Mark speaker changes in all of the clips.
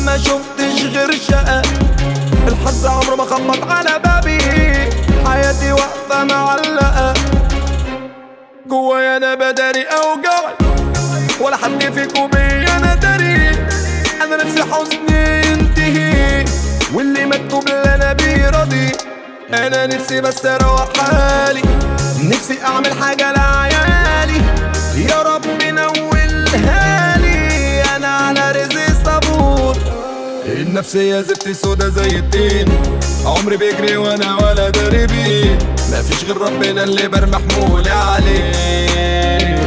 Speaker 1: ما شفتش غير شقة الحظ عمره ما خبط على بابي حياتي واقفة معلقة جوايا انا بداري اوجعي ولا حد فيكم بيا انا داري انا نفسي حزني ينتهي واللي مكتوب لنا بيه راضي انا نفسي بس اروح حالي نفسي اعمل حاجة لعيالي يا رب نولها لي انا على رزق صبور النفسية زفت سودا زي الدين عمري بيجري وانا ولا داري بيه مفيش غير ربنا اللي برمح مولي عليه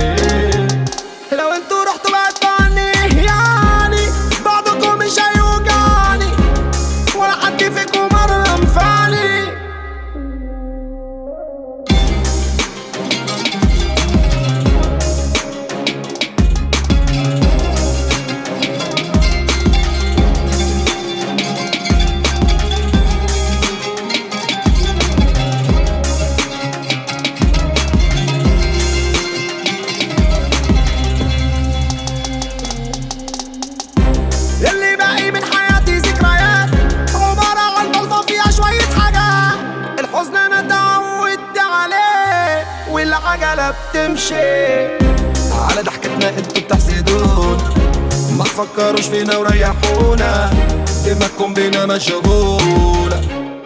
Speaker 1: لو انتوا رحتوا بعدتوا عني يعني بعضكم مش هيوجعني ولا حد فيكم مرة نفعني اللي باقي من حياتي ذكريات عبارة عن طلفة فيها شوية حاجات الحزن أنا اتعودت عليه والعجلة بتمشي على ضحكتنا انتوا بتحسدون ما تفكروش فينا وريحونا دماغكم بينا مشغولة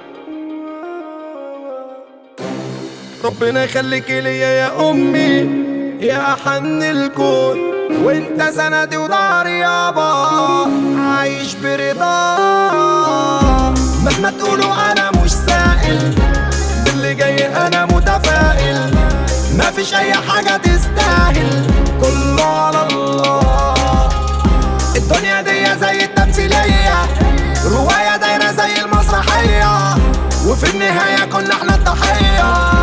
Speaker 1: ربنا يخليكي ليا يا امي يا حن الكون وانت سندي وضهري يابا عايش برضا مهما تقولوا انا مش سائل باللي جاي انا متفائل مفيش اي حاجة تستاهل كله على الله الدنيا دي زي التمثيلية رواية دايرة زي المسرحية وفي النهاية كنا احنا الضحية